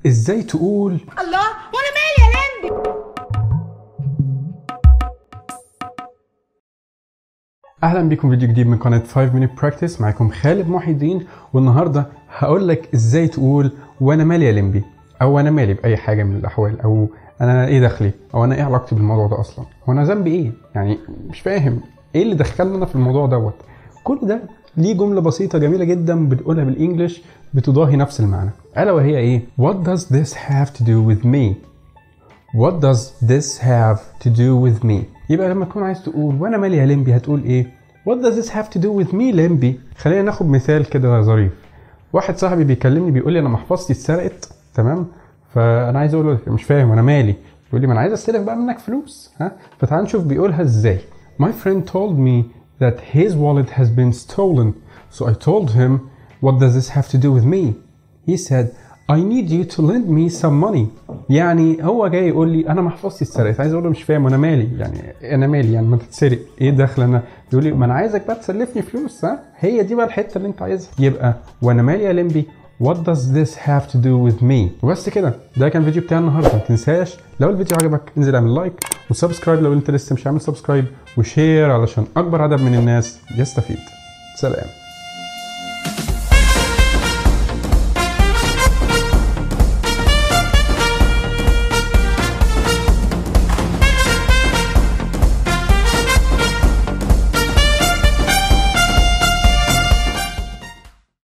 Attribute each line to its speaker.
Speaker 1: ازاي تقول
Speaker 2: الله وانا مالي يا لمبي
Speaker 1: اهلا بيكم فيديو جديد من قناه 5 minute practice معاكم خالد محي الدين والنهارده هقول لك ازاي تقول وانا مالي يا لمبي او انا مالي باي حاجه من الاحوال او انا ايه دخلي او انا ايه علاقتي بالموضوع ده اصلا هو انا ذنبي ايه يعني مش فاهم ايه اللي دخلنا انا في الموضوع دوت كل ده ليه جمله بسيطه جميله جدا بنقولها بالانجلش بتضاهي نفس المعنى الا وهي ايه what does this have to do with me What does this have to do with me؟ يبقى لما تكون عايز تقول وانا مالي يا لمبي هتقول ايه؟ What does this have to do with me لمبي؟ خلينا ناخد مثال كده ظريف. واحد صاحبي بيكلمني بيقول لي انا محفظتي اتسرقت تمام؟ فانا عايز اقول له مش فاهم انا مالي؟ يقول لي ما انا عايز استلف بقى منك فلوس ها؟ فتعال نشوف بيقولها ازاي. My friend told me that his wallet has been stolen. So I told him, what does this have to do with me? He said, I need you to lend me some money. يعني هو جاي يقول لي انا محفظتي اتسرقت عايز اقول له مش فاهم وانا مالي يعني انا مالي يعني ما تتسرق ايه دخل انا يقول لي ما انا عايزك بقى تسلفني فلوس ها هي دي بقى الحته اللي انت عايزها يبقى وانا مالي يا لمبي What does this have to do with me؟ وبس كده ده كان الفيديو بتاع النهارده ما تنساش لو الفيديو عجبك انزل اعمل لايك وسبسكرايب لو انت لسه مش عامل سبسكرايب وشير علشان اكبر عدد من الناس يستفيد سلام